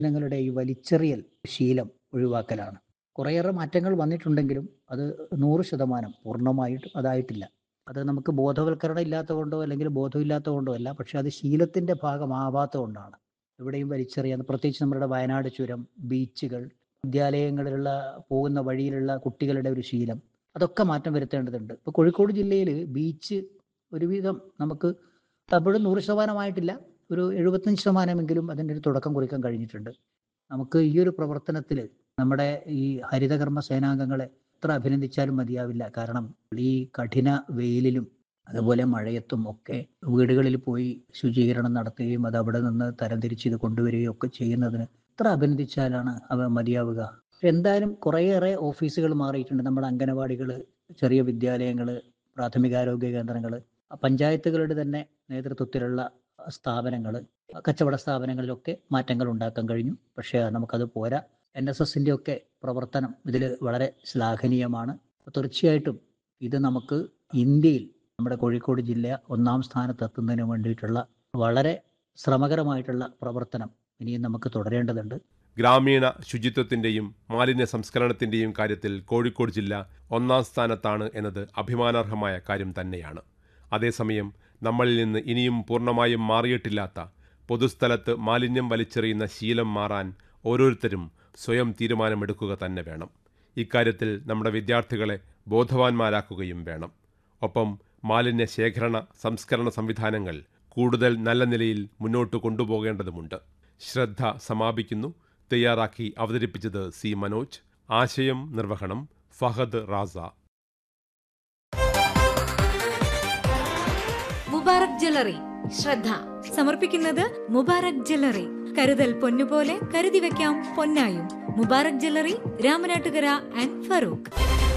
ജനങ്ങളുടെ ഈ വലിച്ചെറിയൽ ശീലം ഒഴിവാക്കലാണ് കുറേയേറെ മാറ്റങ്ങൾ വന്നിട്ടുണ്ടെങ്കിലും അത് നൂറ് ശതമാനം പൂർണ്ണമായിട്ടും അതായിട്ടില്ല അത് നമുക്ക് ബോധവൽക്കരണം ഇല്ലാത്തത് കൊണ്ടോ അല്ലെങ്കിൽ ബോധമില്ലാത്തത് കൊണ്ടോ അല്ല പക്ഷെ അത് ശീലത്തിന്റെ ഭാഗമാവാത്തത് കൊണ്ടാണ് എവിടെയും വലിച്ചെറിയാൻ പ്രത്യേകിച്ച് നമ്മുടെ വയനാട് ചുരം ബീച്ചുകൾ വിദ്യാലയങ്ങളിലുള്ള പോകുന്ന വഴിയിലുള്ള കുട്ടികളുടെ ഒരു ശീലം അതൊക്കെ മാറ്റം വരുത്തേണ്ടതുണ്ട് ഇപ്പോൾ കോഴിക്കോട് ജില്ലയിൽ ബീച്ച് ഒരുവിധം നമുക്ക് അപ്പോഴും നൂറ് ശതമാനമായിട്ടില്ല ഒരു എഴുപത്തഞ്ച് ശതമാനമെങ്കിലും അതിൻ്റെ ഒരു തുടക്കം കുറിക്കാൻ കഴിഞ്ഞിട്ടുണ്ട് നമുക്ക് ഈ ഒരു പ്രവർത്തനത്തിൽ നമ്മുടെ ഈ ഹരിതകർമ്മ സേനാംഗങ്ങളെ എത്ര അഭിനന്ദിച്ചാലും മതിയാവില്ല കാരണം ഈ കഠിന വെയിലിലും അതുപോലെ മഴയത്തും ഒക്കെ വീടുകളിൽ പോയി ശുചീകരണം നടത്തുകയും അത് അവിടെ നിന്ന് തരംതിരിച്ച് ഇത് കൊണ്ടുവരികയും ഒക്കെ ചെയ്യുന്നതിന് എത്ര അഭിനന്ദിച്ചാലാണ് അവ മതിയാവുക എന്തായാലും കുറേയേറെ ഓഫീസുകൾ മാറിയിട്ടുണ്ട് നമ്മുടെ അംഗനവാടികൾ ചെറിയ വിദ്യാലയങ്ങൾ പ്രാഥമികാരോഗ്യ കേന്ദ്രങ്ങൾ പഞ്ചായത്തുകളുടെ തന്നെ നേതൃത്വത്തിലുള്ള സ്ഥാപനങ്ങൾ കച്ചവട സ്ഥാപനങ്ങളിലൊക്കെ മാറ്റങ്ങൾ ഉണ്ടാക്കാൻ കഴിഞ്ഞു പക്ഷേ നമുക്കത് പോരാ എൻ എസ് എസിൻ്റെ ഒക്കെ പ്രവർത്തനം ഇതിൽ വളരെ ശ്ലാഘനീയമാണ് തീർച്ചയായിട്ടും ഇത് നമുക്ക് ഇന്ത്യയിൽ നമ്മുടെ കോഴിക്കോട് ജില്ല ഒന്നാം സ്ഥാനത്തെത്തുന്നതിന് വേണ്ടിയിട്ടുള്ള വളരെ ശ്രമകരമായിട്ടുള്ള പ്രവർത്തനം ഇനിയും നമുക്ക് തുടരേണ്ടതുണ്ട് ഗ്രാമീണ ശുചിത്വത്തിന്റെയും മാലിന്യ സംസ്കരണത്തിന്റെയും കാര്യത്തിൽ കോഴിക്കോട് ജില്ല ഒന്നാം സ്ഥാനത്താണ് എന്നത് അഭിമാനാർഹമായ കാര്യം തന്നെയാണ് അതേസമയം നമ്മളിൽ നിന്ന് ഇനിയും പൂർണ്ണമായും മാറിയിട്ടില്ലാത്ത പൊതുസ്ഥലത്ത് മാലിന്യം വലിച്ചെറിയുന്ന ശീലം മാറാൻ ഓരോരുത്തരും സ്വയം തീരുമാനമെടുക്കുക തന്നെ വേണം ഇക്കാര്യത്തിൽ നമ്മുടെ വിദ്യാർത്ഥികളെ ബോധവാന്മാരാക്കുകയും വേണം ഒപ്പം മാലിന്യ ശേഖരണ സംസ്കരണ സംവിധാനങ്ങൾ കൂടുതൽ നല്ല നിലയിൽ മുന്നോട്ട് കൊണ്ടുപോകേണ്ടതുമുണ്ട് ശ്രദ്ധ സമാപിക്കുന്നു തയ്യാറാക്കി അവതരിപ്പിച്ചത് സി മനോജ് ആശയം നിർവഹണം ഫഹദ് റാസ മുബാറക് ജ്വല്ലറി ശ്രദ്ധ സമർപ്പിക്കുന്നത് മുബാറക് ജ്വല്ലറി കരുതൽ പൊന്നുപോലെ കരുതി വെക്കാം പൊന്നായും മുബാറക് ജ്വല്ലറി രാമനാട്ടുകര ആൻഡ് ഫറൂഖ്